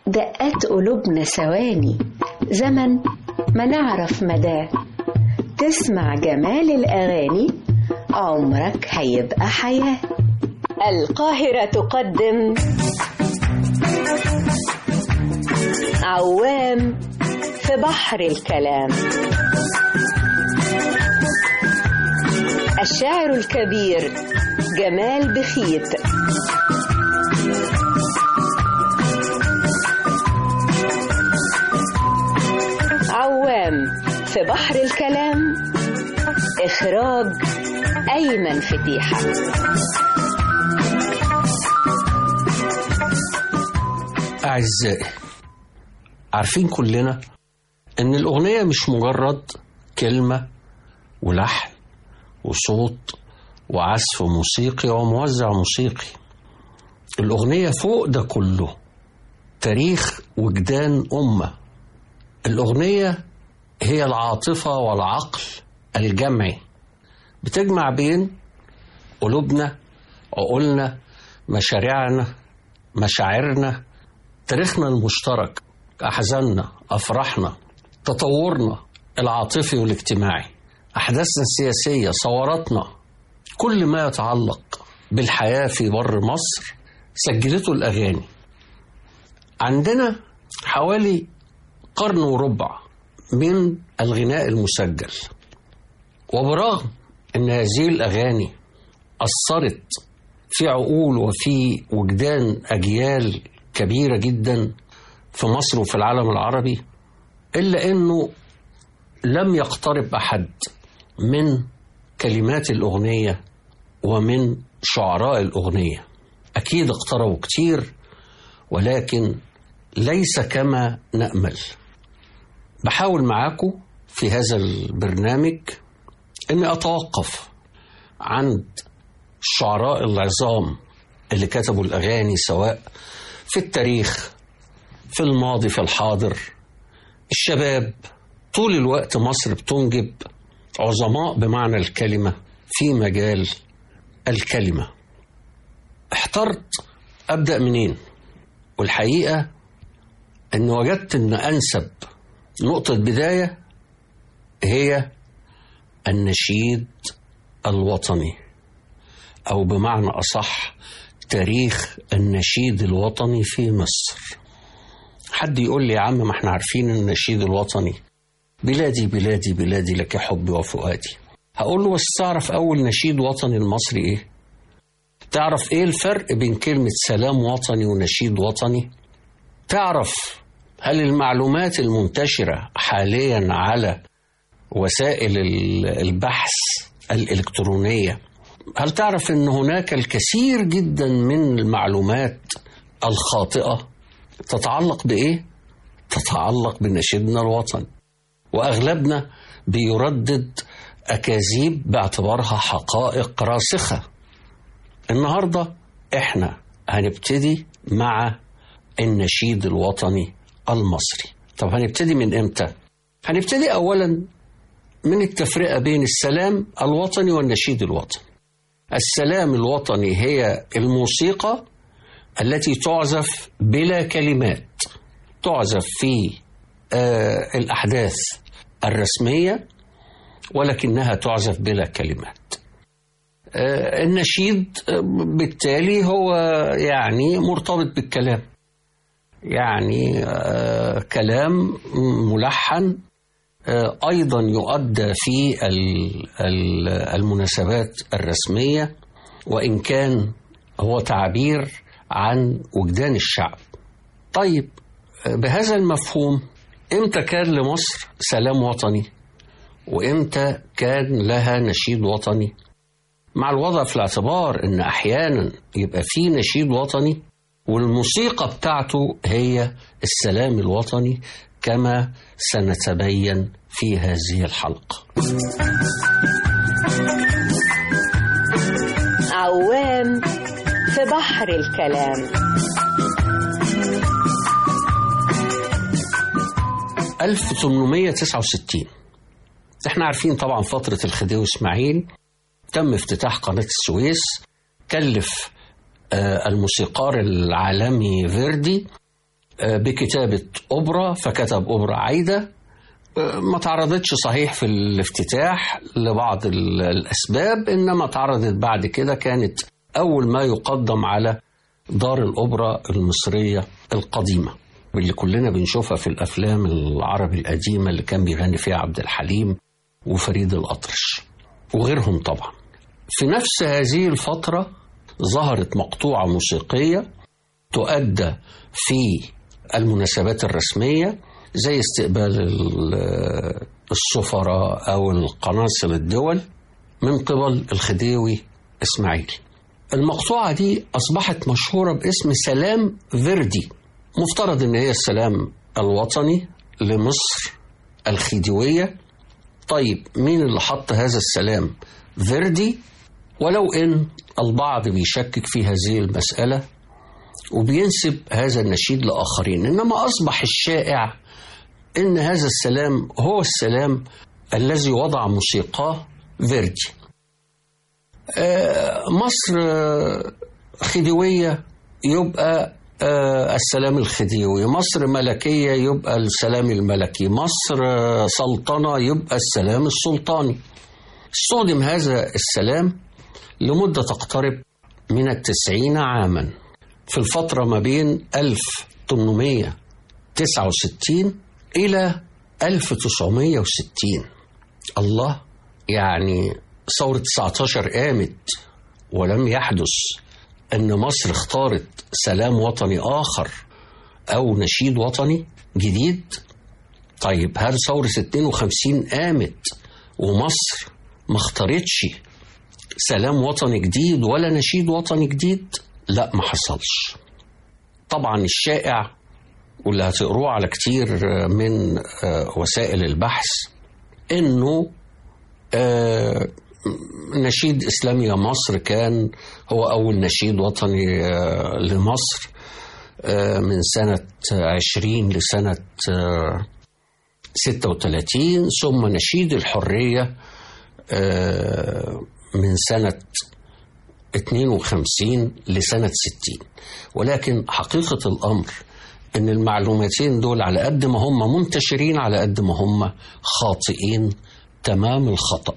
دقات قلوبنا ثواني زمن ما نعرف مداه تسمع جمال الأغاني عمرك هيبقى حياة القاهرة تقدم عوام في بحر الكلام الشاعر الكبير جمال بخيت عوام في بحر الكلام إخراج أيمن فتيحة أعزائي عارفين كلنا إن الأغنية مش مجرد كلمة ولحن وصوت وعزف موسيقي وموزع موسيقي الأغنية فوق ده كله تاريخ وجدان أمة الأغنية هي العاطفة والعقل الجمعي بتجمع بين قلوبنا عقولنا مشاريعنا مشاعرنا تاريخنا المشترك أحزاننا أفراحنا تطورنا العاطفي والاجتماعي أحداثنا السياسية ثوراتنا كل ما يتعلق بالحياة في بر مصر سجلته الأغاني عندنا حوالي قرن وربع من الغناء المسجل وبرغم أن هذه الأغاني أثرت في عقول وفي وجدان أجيال كبيرة جدا في مصر وفي العالم العربي إلا أنه لم يقترب أحد من كلمات الأغنية ومن شعراء الأغنية أكيد اقتربوا كتير ولكن ليس كما نأمل بحاول معاكم في هذا البرنامج أني أتوقف عند الشعراء العظام اللي كتبوا الأغاني سواء في التاريخ في الماضي في الحاضر الشباب طول الوقت مصر بتنجب عظماء بمعنى الكلمة في مجال الكلمة احترت أبدأ منين والحقيقة أن وجدت أن أنسب نقطة بداية هي النشيد الوطني أو بمعنى أصح تاريخ النشيد الوطني في مصر حد يقول لي يا عم ما احنا عارفين النشيد الوطني بلادي بلادي بلادي لك حبي وفؤادي هقول له بس تعرف أول نشيد وطني المصري إيه تعرف إيه الفرق بين كلمة سلام وطني ونشيد وطني تعرف هل المعلومات المنتشرة حاليا على وسائل البحث الإلكترونية هل تعرف أن هناك الكثير جدا من المعلومات الخاطئة تتعلق بإيه؟ تتعلق بنشيدنا الوطني وأغلبنا بيردد أكاذيب باعتبارها حقائق راسخة النهاردة إحنا هنبتدي مع النشيد الوطني المصري طب هنبتدي من إمتى؟ هنبتدي أولا من التفرقة بين السلام الوطني والنشيد الوطني السلام الوطني هي الموسيقى التي تعزف بلا كلمات تعزف في آه الأحداث الرسمية ولكنها تعزف بلا كلمات آه النشيد بالتالي هو يعني مرتبط بالكلام يعني آه كلام ملحن أيضا يؤدى في المناسبات الرسمية وإن كان هو تعبير عن وجدان الشعب طيب بهذا المفهوم إمتى كان لمصر سلام وطني وإمتى كان لها نشيد وطني مع الوضع في الاعتبار أن أحيانا يبقى في نشيد وطني والموسيقى بتاعته هي السلام الوطني كما سنتبين في هذه الحلقة عوام في بحر الكلام 1869 احنا عارفين طبعا فترة الخديوي اسماعيل تم افتتاح قناة السويس كلف آه، الموسيقار العالمي فيردي بكتابة أوبرا فكتب أوبرا عايدة ما تعرضتش صحيح في الافتتاح لبعض الأسباب إنما تعرضت بعد كده كانت أول ما يقدم على دار الأوبرا المصرية القديمة اللي كلنا بنشوفها في الأفلام العربي القديمة اللي كان بيغني فيها عبد الحليم وفريد الأطرش وغيرهم طبعا في نفس هذه الفترة ظهرت مقطوعة موسيقية تؤدى في المناسبات الرسمية زي استقبال السفراء أو القناصل الدول من قبل الخديوي إسماعيل المقطوعة دي أصبحت مشهورة باسم سلام فيردي مفترض إن هي السلام الوطني لمصر الخديوية طيب مين اللي حط هذا السلام فيردي ولو إن البعض بيشكك في هذه المسألة وبينسب هذا النشيد لآخرين إنما أصبح الشائع إن هذا السلام هو السلام الذي وضع موسيقاه فيردي مصر خديوية يبقى السلام الخديوي مصر ملكية يبقى السلام الملكي مصر سلطنة يبقى السلام السلطاني استخدم هذا السلام لمدة تقترب من التسعين عاما في الفترة ما بين 1869 إلى 1960 الله يعني ثورة 19 قامت ولم يحدث أن مصر اختارت سلام وطني آخر أو نشيد وطني جديد طيب هل ثورة 52 قامت ومصر ما اختارتش سلام وطني جديد ولا نشيد وطني جديد لا ما حصلش طبعا الشائع واللي هتقروه على كتير من وسائل البحث انه نشيد إسلامي يا مصر كان هو أول نشيد وطني لمصر من سنة 20 لسنة 36 ثم نشيد الحرية من سنة 52 لسنة 60 ولكن حقيقة الأمر أن المعلوماتين دول على قد ما هم منتشرين على قد ما هم خاطئين تمام الخطأ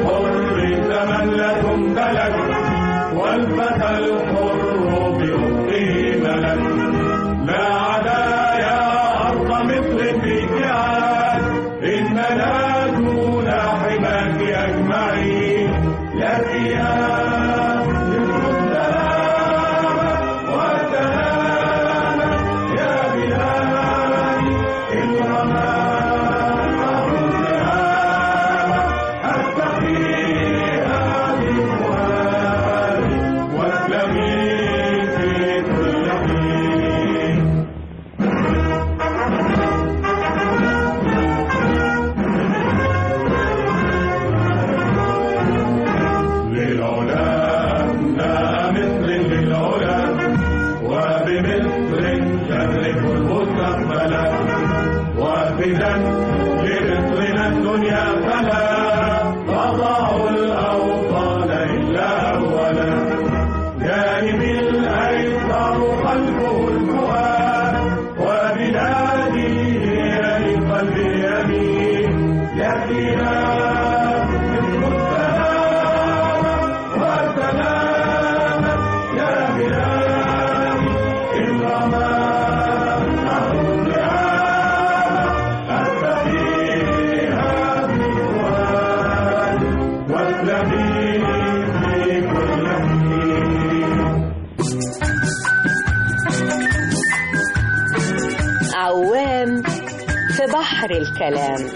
والفتى الحر بأخت عاجلا لرزقنا الدنيا فلا تضع الأوطان إلا أولا جانب الأيسر قلبه الفؤاد وبلادي هي للقلب يمين يأتينا مثل السلام والسلام يا بلادي إن رمى النهر بها أستفيها بالفؤاد واسلمي في كل حين عوام في بحر الكلام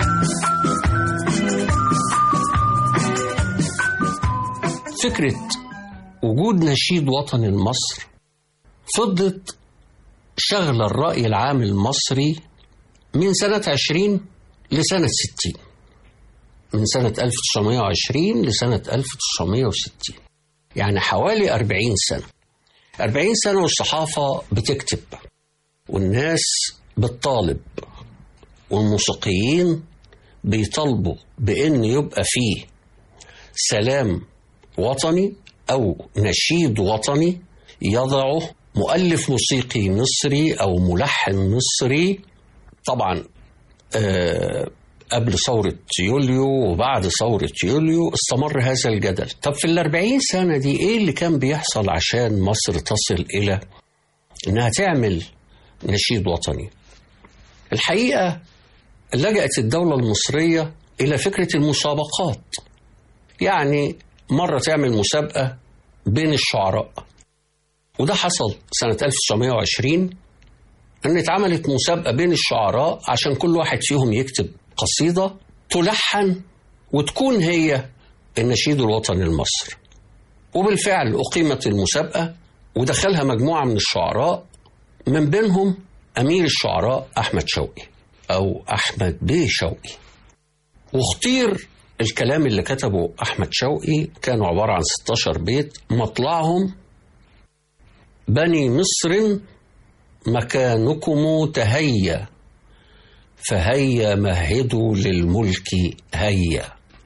فكرة وجود نشيد وطني لمصر فضت شغل الرأي العام المصري من سنة 20 لسنة 60 من سنة 1920 لسنة 1960 يعني حوالي 40 سنة 40 سنة والصحافة بتكتب والناس بتطالب والموسيقيين بيطالبوا بأن يبقى فيه سلام وطني أو نشيد وطني يضعه مؤلف موسيقي مصري أو ملحن مصري طبعا آه قبل ثورة يوليو وبعد ثورة يوليو استمر هذا الجدل طب في الأربعين سنة دي إيه اللي كان بيحصل عشان مصر تصل إلى إنها تعمل نشيد وطني الحقيقة لجأت الدولة المصرية إلى فكرة المسابقات يعني مرة تعمل مسابقة بين الشعراء وده حصل سنة 1920 أن اتعملت مسابقة بين الشعراء عشان كل واحد فيهم يكتب قصيدة تلحن وتكون هي النشيد الوطني لمصر وبالفعل أقيمت المسابقة ودخلها مجموعة من الشعراء من بينهم أمير الشعراء أحمد شوقي أو أحمد بيه شوقي واختير الكلام اللي كتبه أحمد شوقي كانوا عبارة عن 16 بيت مطلعهم بني مصر مكانكم تهيا فهيا مهدوا للملك هيا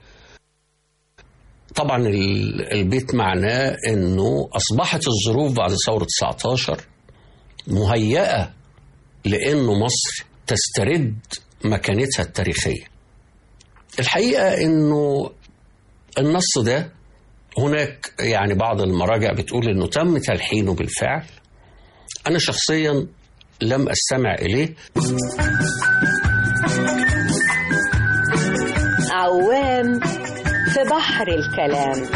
طبعا ال- البيت معناه انه اصبحت الظروف بعد ثوره 19 مهيئه لانه مصر تسترد مكانتها التاريخيه الحقيقه انه النص ده هناك يعني بعض المراجع بتقول انه تم تلحينه بالفعل انا شخصيا لم استمع اليه عوام في بحر الكلام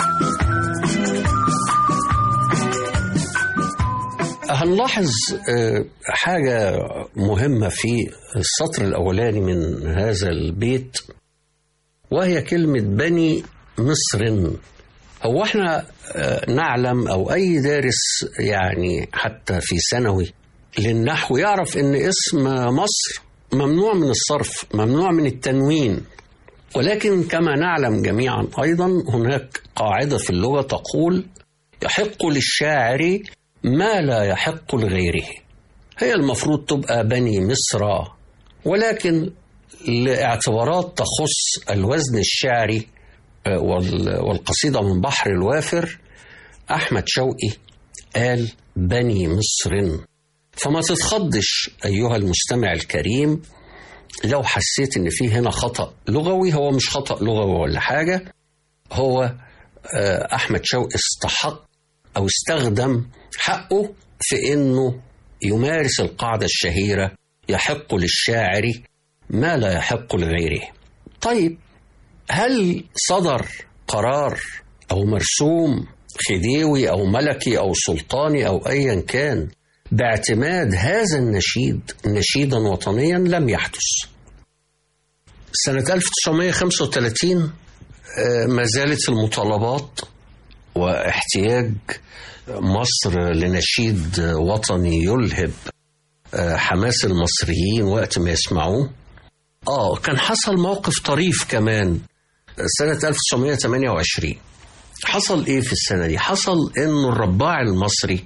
هنلاحظ آه، حاجة مهمة في السطر الأولاني من هذا البيت وهي كلمة بني مصر هو احنا آه، نعلم أو أي دارس يعني حتى في ثانوي للنحو يعرف إن اسم مصر ممنوع من الصرف ممنوع من التنوين ولكن كما نعلم جميعا أيضا هناك قاعدة في اللغة تقول يحق للشاعر ما لا يحق لغيره هي المفروض تبقى بني مصر ولكن لاعتبارات تخص الوزن الشعري آه، وال- والقصيدة من بحر الوافر أحمد شوقي قال بني مصر فما تتخضش أيها المستمع الكريم لو حسيت إن في هنا خطأ لغوي هو مش خطأ لغوي ولا حاجة هو آه، أحمد شوقي استحق أو استخدم حقه في إنه يمارس القاعدة الشهيرة يحق للشاعر ما لا يحق لغيره. طيب هل صدر قرار أو مرسوم خديوي أو ملكي أو سلطاني أو أيا كان باعتماد هذا النشيد نشيدا وطنيا لم يحدث. سنة 1935 آه، ما زالت المطالبات واحتياج مصر لنشيد وطني يلهب آه، حماس المصريين وقت ما يسمعوه اه كان حصل موقف طريف كمان سنة 1928 حصل ايه في السنة دي؟ حصل انه الرباع المصري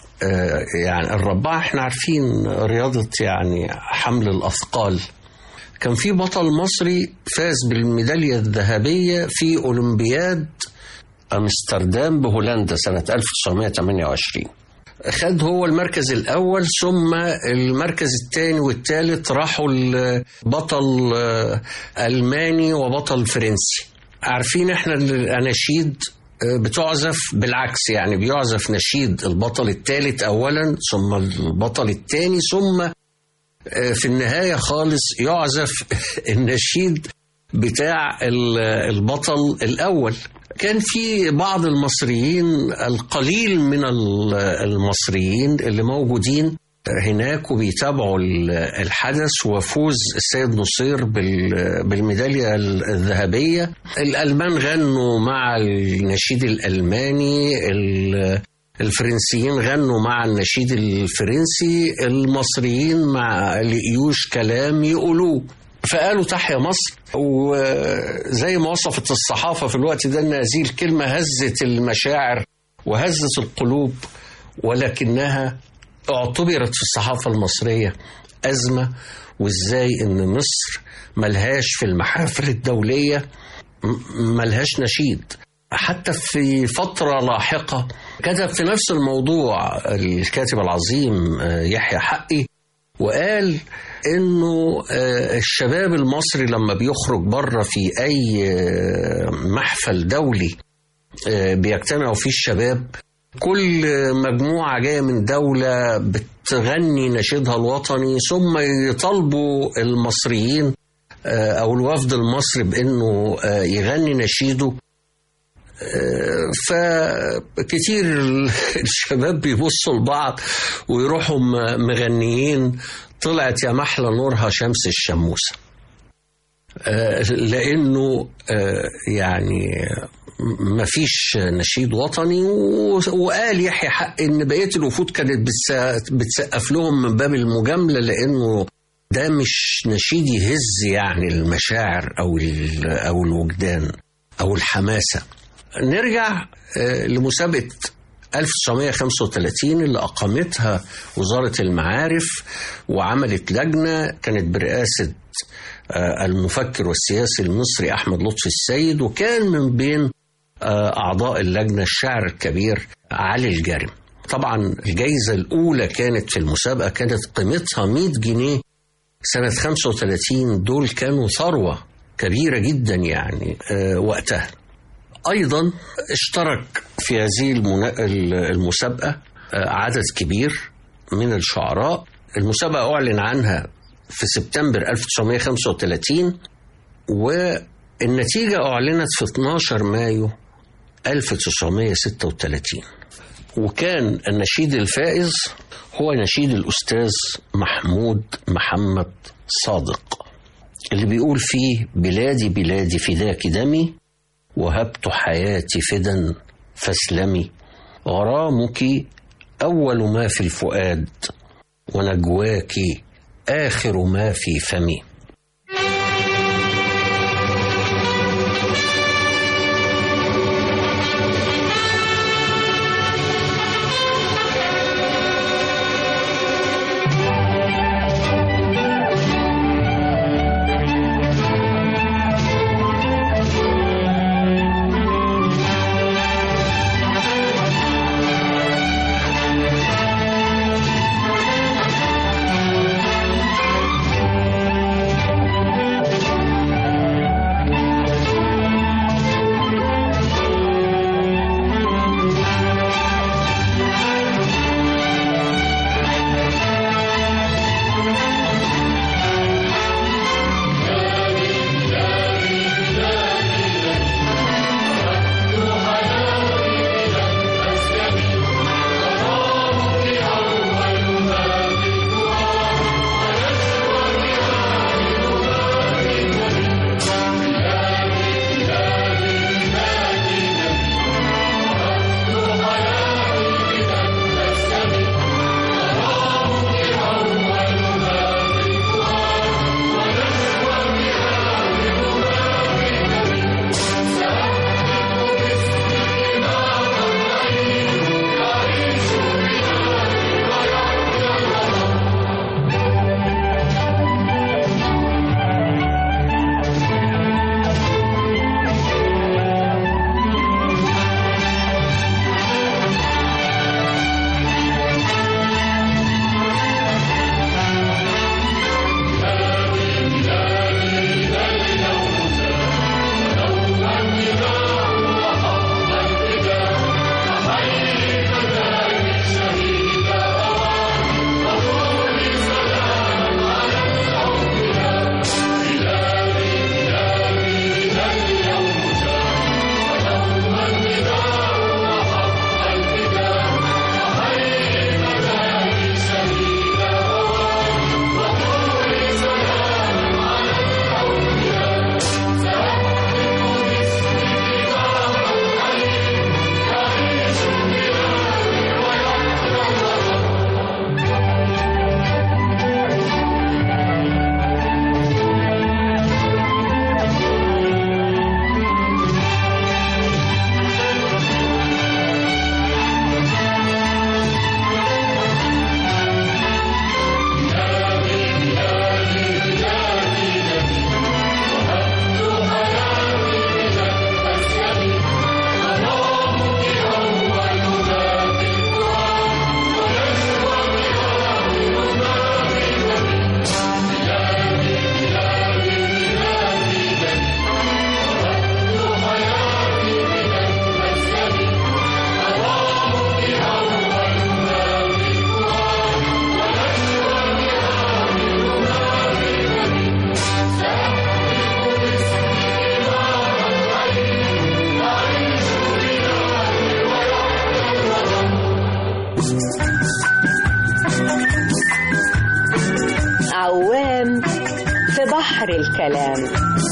آه، يعني الرباع احنا عارفين رياضة يعني حمل الأثقال كان في بطل مصري فاز بالميدالية الذهبية في أولمبياد أمستردام بهولندا سنة 1928 خد هو المركز الأول ثم المركز الثاني والثالث راحوا البطل آه، ألماني وبطل فرنسي عارفين احنا الأناشيد آه، بتعزف بالعكس يعني بيعزف نشيد البطل الثالث أولا ثم البطل الثاني ثم آه، في النهاية خالص يعزف النشيد بتاع ال- البطل الأول كان في بعض المصريين القليل من ال- المصريين اللي موجودين هناك وبيتابعوا ال- الحدث وفوز السيد نصير بال- بالميدالية الذهبية الألمان غنوا مع النشيد الألماني ال- الفرنسيين غنوا مع النشيد الفرنسي المصريين مع لقيوش كلام يقولوه فقالوا تحيا مصر وزي ما وصفت الصحافة في الوقت ده أن هذه الكلمة هزت المشاعر وهزت القلوب ولكنها اعتبرت في الصحافة المصرية أزمة وإزاي أن مصر ملهاش في المحافل الدولية م- ملهاش نشيد حتى في فترة لاحقة كتب في نفس الموضوع الكاتب العظيم آه، يحيى حقي وقال انه آه، الشباب المصري لما بيخرج بره في اي آه، محفل دولي آه، بيجتمعوا فيه الشباب كل مجموعة جاية من دولة بتغني نشيدها الوطني ثم يطالبوا المصريين آه، أو الوفد المصري بأنه آه، يغني نشيده فكتير الشباب بيبصوا لبعض ويروحوا م- مغنيين طلعت يا محلى نورها شمس الشموسة آه، لأنه آه، يعني ما فيش نشيد وطني و- وقال يحيى حق ان بقيه الوفود كانت بتس- بتسقف لهم من باب المجامله لانه ده مش نشيد يهز يعني المشاعر او ال- او الوجدان او الحماسه نرجع آه، لمسابقة 1935 اللي أقامتها وزارة المعارف وعملت لجنة كانت برئاسة آه، المفكر والسياسي المصري أحمد لطفي السيد وكان من بين آه، أعضاء اللجنة الشاعر الكبير علي الجارم طبعا الجائزة الأولى كانت في المسابقة كانت قيمتها 100 جنيه سنة 35 دول كانوا ثروة كبيرة جدا يعني آه، وقتها أيضا اشترك في هذه المنا- المسابقة آه، عدد كبير من الشعراء المسابقة أعلن عنها في سبتمبر 1935 والنتيجة أعلنت في 12 مايو 1936 وكان النشيد الفائز هو نشيد الأستاذ محمود محمد صادق اللي بيقول فيه بلادي بلادي فداك دمي وهبت حياتي فدا فاسلمي غرامك أول ما في الفؤاد ونجواك آخر ما في فمي عوام في بحر الكلام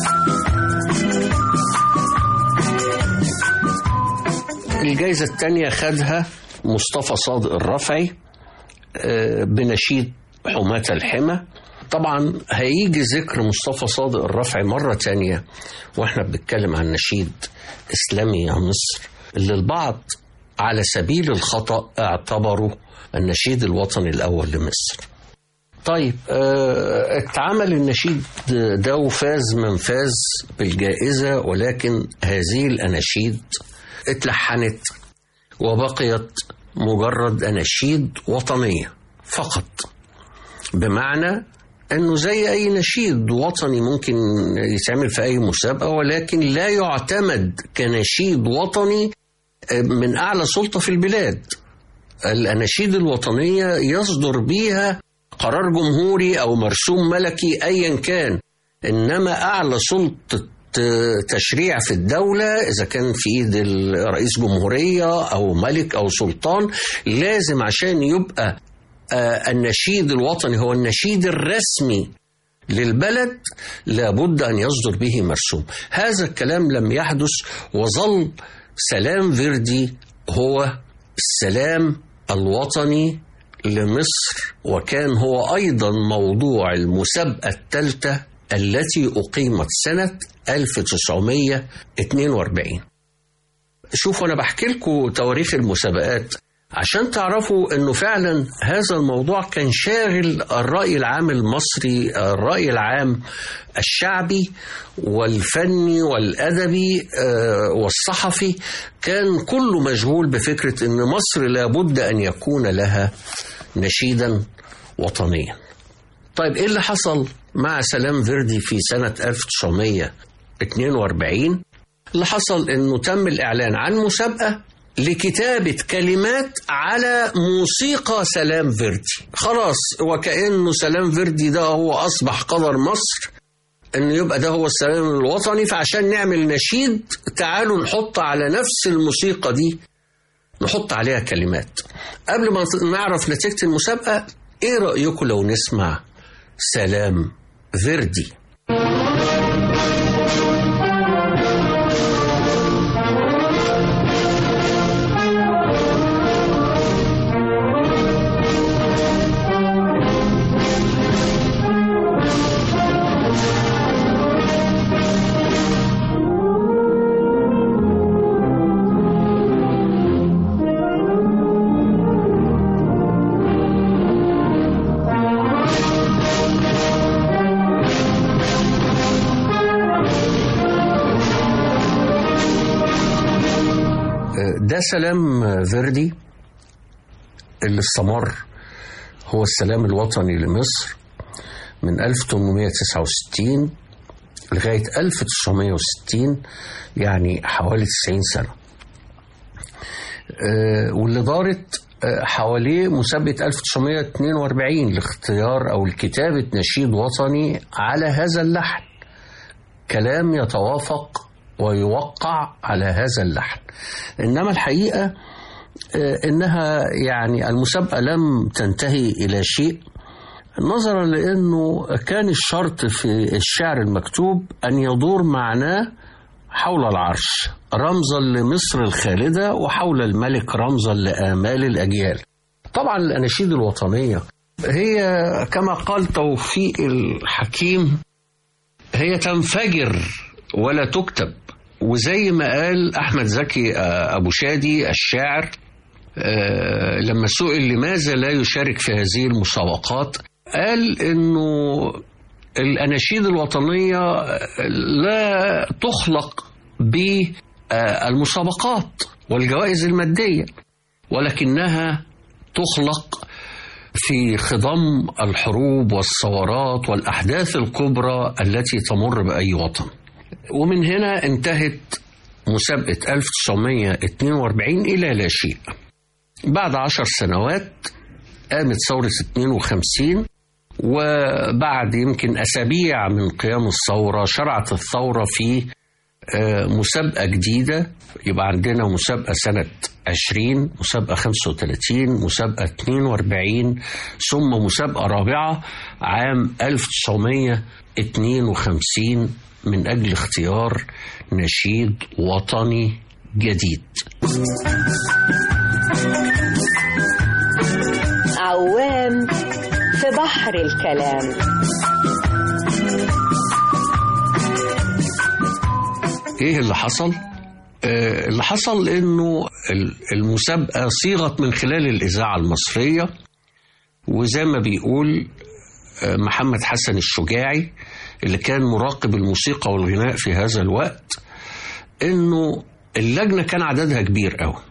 الجائزة الثانية خدها مصطفى صادق الرفعي آه، بنشيد حماة الحمى طبعا هيجي ذكر مصطفى صادق الرفعي مرة تانية واحنا بنتكلم عن نشيد إسلامي يا مصر اللي البعض على سبيل الخطأ اعتبروا النشيد الوطني الأول لمصر طيب آه، اتعمل النشيد ده وفاز من فاز بالجائزة ولكن هذه الأناشيد اتلحنت وبقيت مجرد أناشيد وطنية فقط بمعنى أنه زي أي نشيد وطني ممكن يتعمل في أي مسابقة ولكن لا يعتمد كنشيد وطني من أعلى سلطة في البلاد الأناشيد الوطنية يصدر بيها قرار جمهوري أو مرسوم ملكي أيا كان إنما أعلى سلطة تشريع في الدولة إذا كان في إيد رئيس جمهورية أو ملك أو سلطان لازم عشان يبقى آه، النشيد الوطني هو النشيد الرسمي للبلد لابد أن يصدر به مرسوم هذا الكلام لم يحدث وظل سلام فيردي هو السلام الوطني لمصر وكان هو أيضا موضوع المسابقة الثالثة التي أقيمت سنة 1942 شوفوا أنا بحكي لكم تواريخ المسابقات عشان تعرفوا انه فعلا هذا الموضوع كان شاغل الرأي العام المصري الرأي العام الشعبي والفني والأدبي آه، والصحفي كان كله مشغول بفكرة ان مصر لابد ان يكون لها نشيدا وطنيا طيب ايه اللي حصل مع سلام فيردي في سنة 1942 اللي حصل انه تم الاعلان عن مسابقة لكتابة كلمات على موسيقى سلام فيردي خلاص وكأنه سلام فيردي ده هو أصبح قدر مصر انه يبقى ده هو السلام الوطني فعشان نعمل نشيد تعالوا نحط على نفس الموسيقى دي نحط عليها كلمات قبل ما نعرف نتيجة المسابقة ايه رأيكم لو نسمع سلام فيردي ده سلام فيردي اللي استمر هو السلام الوطني لمصر من 1869 لغاية 1960 يعني حوالي 90 سنة آه، واللي دارت آه، حواليه مسابقة 1942 لاختيار أو لكتابة نشيد وطني على هذا اللحن كلام يتوافق ويوقع على هذا اللحن إنما الحقيقة آه، إنها يعني المسابقة لم تنتهي إلى شيء نظرا لأنه كان الشرط في الشعر المكتوب أن يدور معناه حول العرش رمزا لمصر الخالدة وحول الملك رمزا لآمال الأجيال طبعا الأناشيد الوطنية هي كما قال توفيق الحكيم هي تنفجر ولا تكتب وزي ما قال أحمد زكي آه، أبو شادي الشاعر آه، لما سئل لماذا لا يشارك في هذه المسابقات قال انه الاناشيد الوطنيه لا تخلق بالمسابقات والجوائز الماديه ولكنها تخلق في خضم الحروب والثورات والاحداث الكبرى التي تمر باي وطن ومن هنا انتهت مسابقه 1942 الى لا شيء بعد عشر سنوات قامت ثورة 52 وبعد يمكن أسابيع من قيام الثورة شرعت الثورة في آه، مسابقة جديدة يبقى عندنا مسابقة سنة 20 مسابقة 35 مسابقة 42 ثم مسابقة رابعة عام 1952 من أجل اختيار نشيد وطني جديد عوام في بحر الكلام ايه اللي حصل؟ آه، اللي حصل انه ال- المسابقه صيغت من خلال الاذاعه المصريه وزي ما بيقول آه، محمد حسن الشجاعي اللي كان مراقب الموسيقى والغناء في هذا الوقت انه اللجنه كان عددها كبير قوي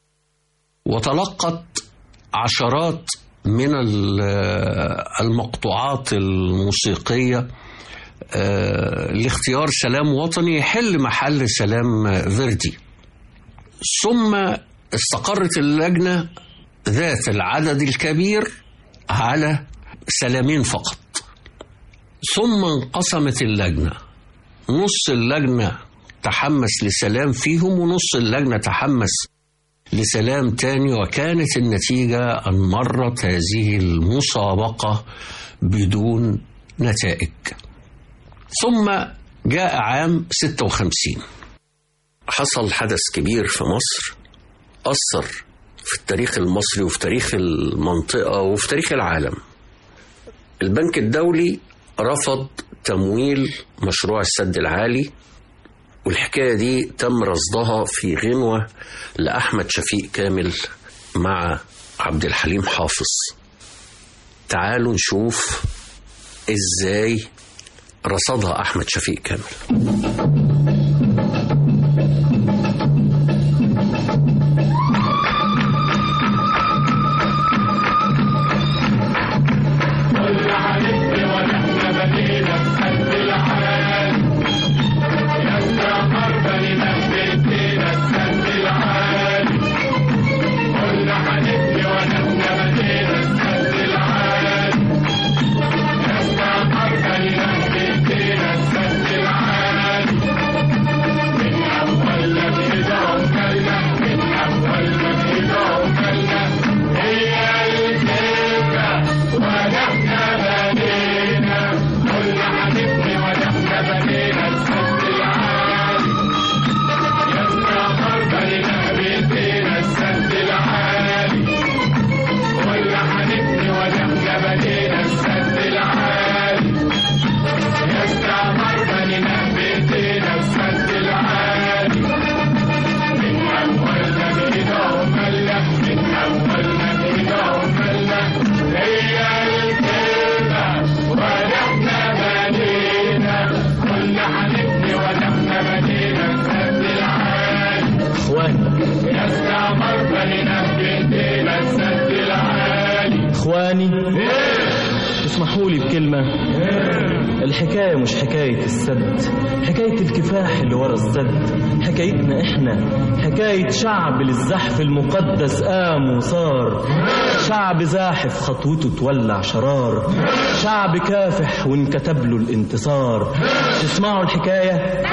وتلقت عشرات من ال- المقطوعات الموسيقيه آه، لاختيار سلام وطني يحل محل سلام آه، فيردي ثم استقرت اللجنة ذات العدد الكبير على سلامين فقط ثم انقسمت اللجنة نص اللجنة تحمس لسلام فيهم ونص اللجنة تحمس لسلام تاني وكانت النتيجة أن مرت هذه المسابقة بدون نتائج ثم جاء عام 56 حصل حدث كبير في مصر أثر في التاريخ المصري وفي تاريخ المنطقة وفي تاريخ العالم البنك الدولي رفض تمويل مشروع السد العالي والحكاية دي تم رصدها في غنوة لأحمد شفيق كامل مع عبد الحليم حافظ تعالوا نشوف ازاي رصدها احمد شفيق كامل كل حبيبي ونحن بدينا بحد العال يسرى قربا لنهبتنا السد العال كل حبيبي ونحن بدينا بحد العال يسرى قربا لنهبتنا السد العال من أول ما بإيدهم كلنا من أول ما بإيدهم كلنا هي الكلمة ونحن بنينا كل حبيبي ونحن بنينا السد العالي يسرى قرب لنهبتنا السد العالي كل حبيبي ونحن بنينا السد العالي يسرى قرب لنهبتنا السد العالي من أول ما بإيدهم ملة من أول ما بإيدهم ملة هي الكلمة ونحن بنينا كل حبيبي ونحن بنينا السد العالي اخواني يستعمر فلنهبتنا السد العالي اخواني اسمحوا لي بكلمة الحكاية مش حكاية السد حكاية الكفاح اللي ورا السد حكايتنا احنا حكاية شعب للزحف المقدس قام وصار شعب زاحف خطوته تولع شرار شعب كافح وانكتب له الانتصار تسمعوا الحكاية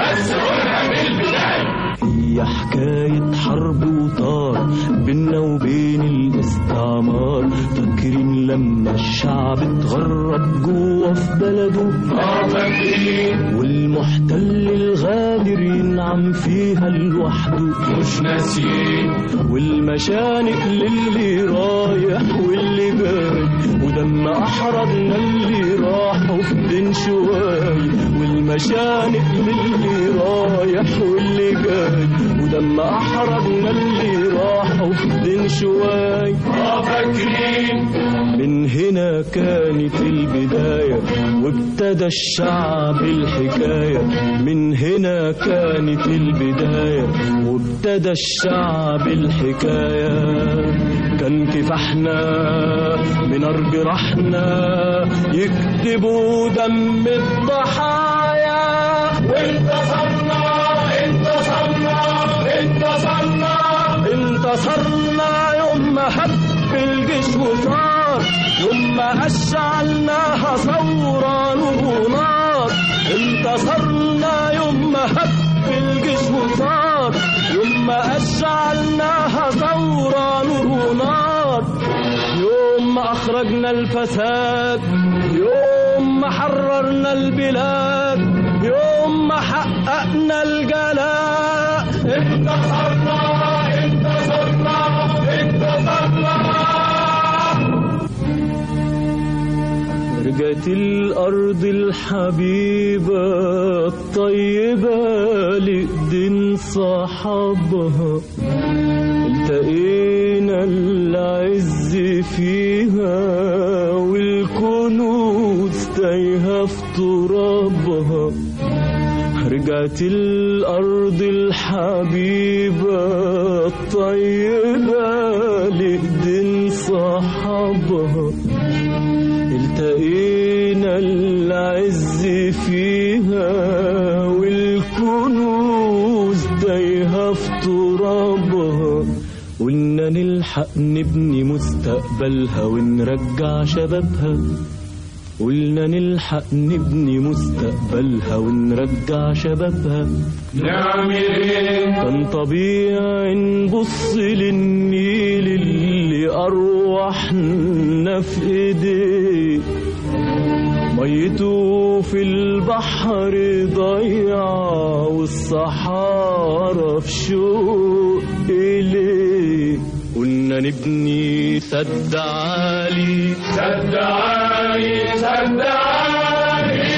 هي حكاية حرب وطار بينا وبين الاستعمار فاكرين لما الشعب اتغرب جوه في بلده والمحتل الغادر ينعم فيها لوحده مش ناسيين والمشانق للي رايح واللي جاي ودم احرجنا اللي راحوا في دين شواي والمشانق للي رايح واللي جاي ودم احرجنا اللي راحوا في دين شواي فاكرين من هنا كانت البداية وابتدى الشعب الحكاية من هنا كانت البداية وابتدى الشعب الحكاية كان كفاحنا من أرض رحنا يكتبوا دم الضحايا انتصرنا انتصرنا انتصرنا انتصرنا يوم ما هب الجيش وصار يوم ما أشعلناها ثورة نور ونار انتصرنا يوم ما هب في الجيش وصار يوم ما أشعلناها ثورة نور ونار يوم ما أخرجنا الفساد يوم ما حررنا البلاد يوم ما حققنا الجلاء انتصرنا انتصرنا انتصرنا رجعت الأرض الحبيبة الطيبة لإيدين صحابها التقينا العز فيها والكنوز تايهة في ترابها رجعت الأرض الحبيبة الطيبة لإيدين صحابها التقينا العز فيها والكنوز تايهة في ترابها قلنا نلحق نبني مستقبلها ونرجع شبابها قلنا نلحق نبني مستقبلها ونرجع شبابها نعمل ايه كان طبيعي نبص للنيل اللي أرواحنا في إيديه ميته في البحر ضيعة والصحارى في شوق إليه قلنا نبني سد عالي سد عالي سد عالي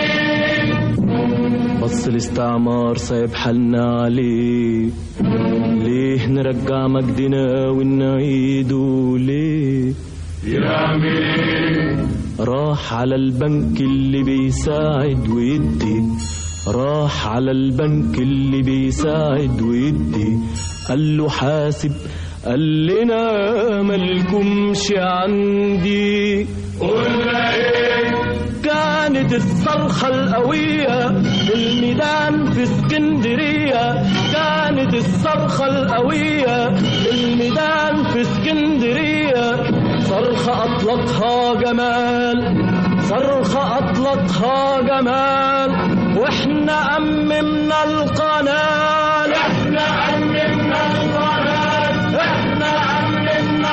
بص الاستعمار سايب حالنا عليه ليه نرجع مجدنا ونعيده ليه يعمل ايه راح على البنك اللي بيساعد ويدي راح على البنك اللي بيساعد ويدي قال له حاسب قال لنا مالكمش عندي قلنا ايه كانت الصرخة القوية في الميدان في اسكندرية كانت الصرخة القوية في الميدان في اسكندرية صرخة أطلقها جمال صرخة أطلقها جمال وإحنا أممنا القناة احنا امنا القناه احنا امنا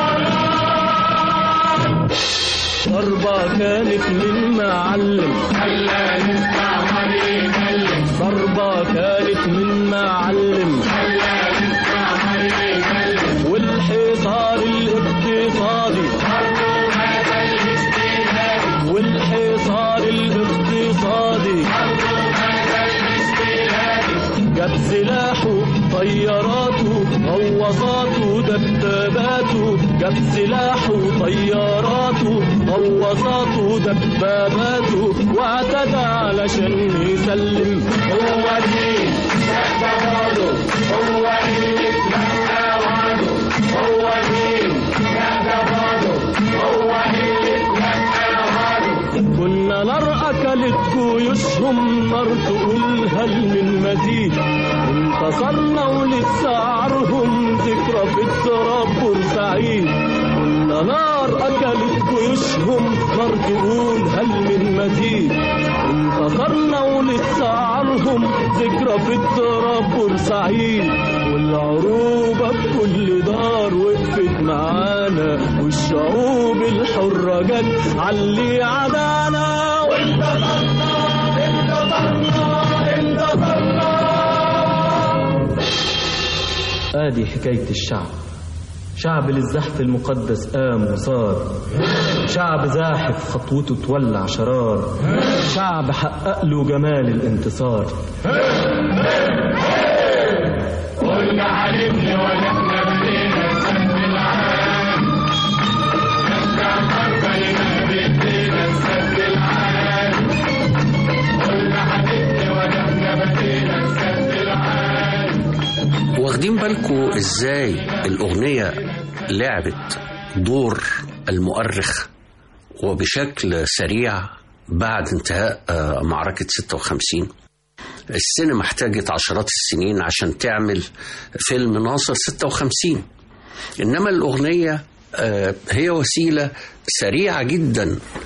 القناه ضربة كانت من معلم خلى المستعمر يكلم ضربة كانت من معلم خلى المستعمر يكلم والحصار الاقتصادي برضو هذا الاستيلاء والحصار الاقتصادي برضو هذا الاستيلاء جاب سلاحه طياراته غواصاته دباباته جاب سلاحه طياراته غواصاته دباباته واعتدى علشان يسلم هو الدين يعتبره هو اللي اتلقى وعده هو الدين يعتبره هو اللي اتلقى وعده كنا نار أكلت جيوشهم نار تقول هل من مزيد انتصرنا ولسه عارهم ذكرى في التراب بورسعيد كنا نار أكلت جيوشهم نار تقول هل من مزيد انتصرنا ولسه عارهم ذكرى في التراب بورسعيد والعروبة بكل دار وقفت معانا والشعوب الحرة جت علي عدانا وانتصرنا انتصرنا انتصرنا ادي حكاية الشعب شعب للزحف المقدس قام وصار شعب زاحف خطوته تولع شرار شعب حقق له جمال الانتصار قلنا حلفنا ونحن بدينا السد العام نرجع حربنا بدينا السد العام قلنا حلفنا ونحن بدينا السد العام واخدين بالكم ازاي الأغنية لعبت دور المؤرخ وبشكل سريع بعد انتهاء آه، معركة 56 السينما احتاجت عشرات السنين عشان تعمل فيلم ناصر 56 إنما الأغنية آه، هي وسيلة سريعة جدا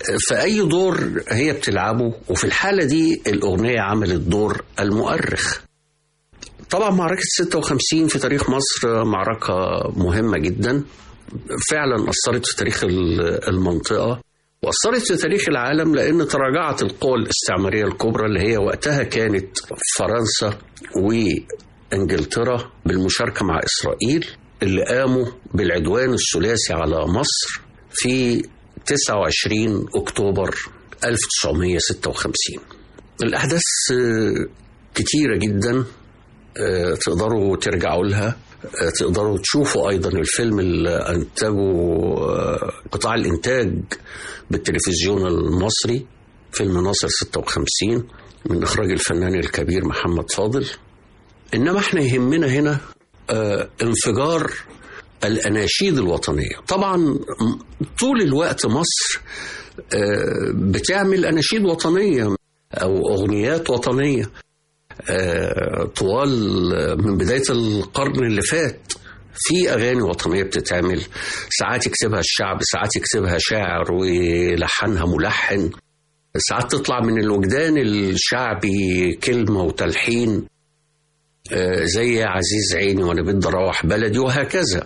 فأي دور هي بتلعبه وفي الحالة دي الأغنية عملت دور المؤرخ طبعا معركة 56 في تاريخ مصر معركة مهمة جدا فعلا أثرت في تاريخ ال- المنطقة وأثرت في تاريخ العالم لأن تراجعت القوى الاستعمارية الكبرى اللي هي وقتها كانت فرنسا وإنجلترا بالمشاركة مع إسرائيل اللي قاموا بالعدوان الثلاثي على مصر في 29 أكتوبر 1956 الأحداث آه، كتيرة جدا آه، تقدروا ترجعوا لها آه، تقدروا تشوفوا ايضا الفيلم اللي انتجه آه، قطاع الانتاج بالتلفزيون المصري فيلم ناصر 56 من اخراج الفنان الكبير محمد فاضل انما احنا يهمنا هنا آه، انفجار الاناشيد الوطنيه طبعا م- طول الوقت مصر آه، بتعمل اناشيد وطنيه او اغنيات وطنيه آه، طوال من بداية القرن اللي فات في أغاني وطنية بتتعمل ساعات يكتبها الشعب ساعات يكتبها شاعر ويلحنها ملحن ساعات تطلع من الوجدان الشعبي كلمة وتلحين آه، زي يا عزيز عيني وأنا بدي أروح بلدي وهكذا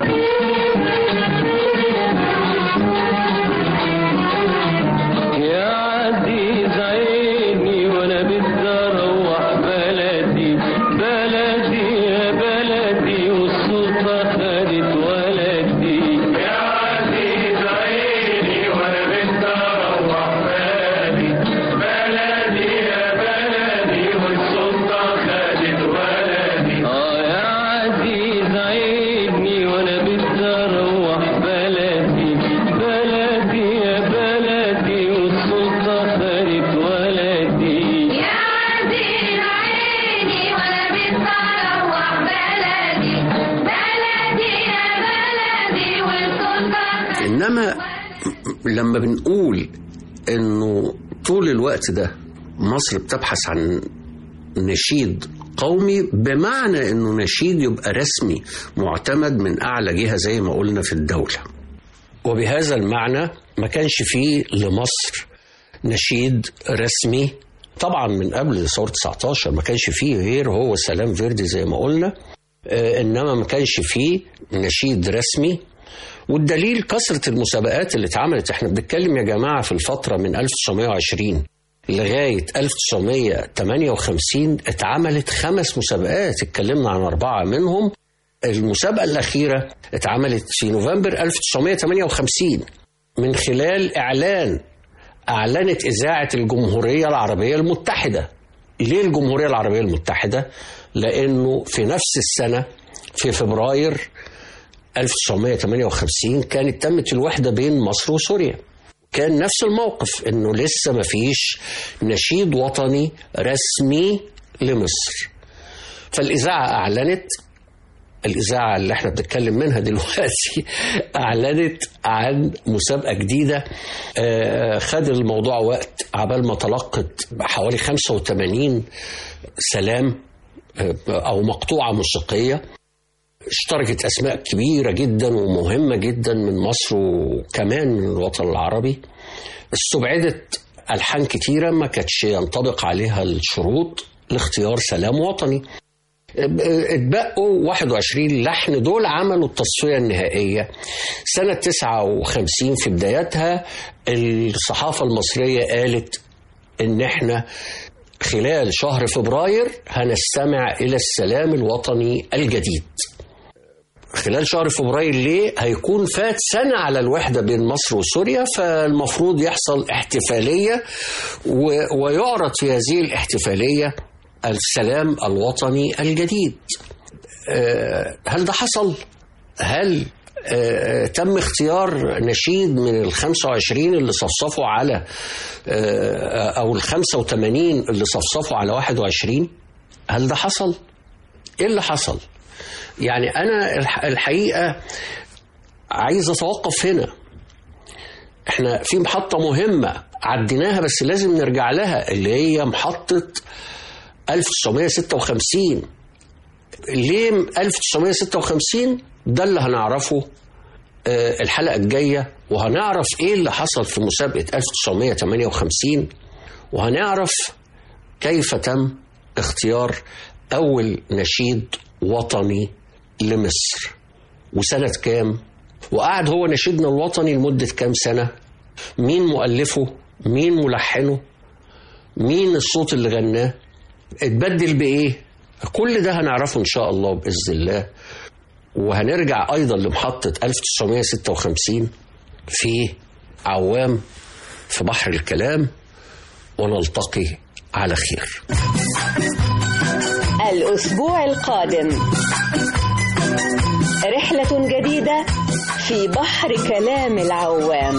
يا عزيز عيني وانا بدي اروح بلدي بلدي يا بلدي والسلطة خدت ولدي يا عزيز عيني وانا بدي اروح بلدي بلدي يا بلدي والسلطة خدت ولدي اه يا عزيز عيني وانا بدي اروح بلدي بلدي يا بلدي والسلطة خدت ولدي يا عزيز عيني وانا بتروح بلدي بلدي يا بلدي والسلطة إنما لما بنقول إنه طول الوقت ده مصر بتبحث عن نشيد قومي بمعنى إنه نشيد يبقى رسمي معتمد من أعلى جهة زي ما قلنا في الدولة وبهذا المعنى ما كانش فيه لمصر نشيد رسمي طبعا من قبل ثورة 19 ما كانش فيه غير هو سلام فيردي زي ما قلنا آه، انما ما كانش فيه نشيد رسمي والدليل كثرة المسابقات اللي اتعملت احنا بنتكلم يا جماعة في الفترة من 1920 لغاية 1958 اتعملت خمس مسابقات اتكلمنا عن أربعة منهم المسابقة الأخيرة اتعملت في نوفمبر 1958 من خلال إعلان أعلنت إذاعة الجمهورية العربية المتحدة ليه الجمهورية العربية المتحدة؟ لأنه في نفس السنة في فبراير 1958 كانت تمت الوحدة بين مصر وسوريا كان نفس الموقف انه لسه ما فيش نشيد وطني رسمي لمصر فالإذاعة أعلنت الإذاعة اللي احنا بنتكلم منها دلوقتي أعلنت عن مسابقة جديدة آه، خد الموضوع وقت عبال ما تلقت حوالي 85 سلام آه، أو مقطوعة موسيقية اشتركت أسماء كبيرة جدا ومهمة جدا من مصر وكمان من الوطن العربي استبعدت ألحان كتيرة ما كانتش ينطبق عليها الشروط لاختيار سلام وطني اتبقوا 21 لحن دول عملوا التصفية النهائية سنة 59 في بدايتها الصحافة المصرية قالت ان احنا خلال شهر فبراير هنستمع الى السلام الوطني الجديد خلال شهر فبراير ليه هيكون فات سنة على الوحدة بين مصر وسوريا فالمفروض يحصل احتفالية و- ويعرض في هذه الاحتفالية السلام الوطني الجديد آه، هل ده حصل؟ هل آه، تم اختيار نشيد من ال 25 اللي صفصفوا على آه، او ال 85 اللي صفصفوا على 21 هل ده حصل؟ ايه اللي حصل؟ يعني انا الح- الحقيقه عايز اتوقف هنا احنا في محطه مهمه عديناها بس لازم نرجع لها اللي هي محطه 1956 ليه 1956 ده اللي هنعرفه آه، الحلقة الجاية وهنعرف ايه اللي حصل في مسابقة 1958 وهنعرف كيف تم اختيار أول نشيد وطني لمصر وسنة كام وقعد هو نشيدنا الوطني لمدة كام سنة مين مؤلفه مين ملحنه مين الصوت اللي غناه اتبدل بإيه كل ده هنعرفه إن شاء الله بإذن الله وهنرجع أيضا لمحطة 1956 في عوام في بحر الكلام ونلتقي على خير الأسبوع القادم رحلة جديدة في بحر كلام العوام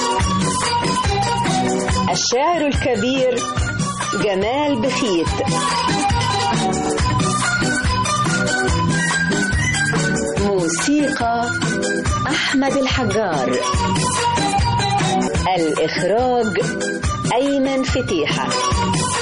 الشاعر الكبير جمال بخيت موسيقى أحمد الحجار الإخراج أيمن فتيحة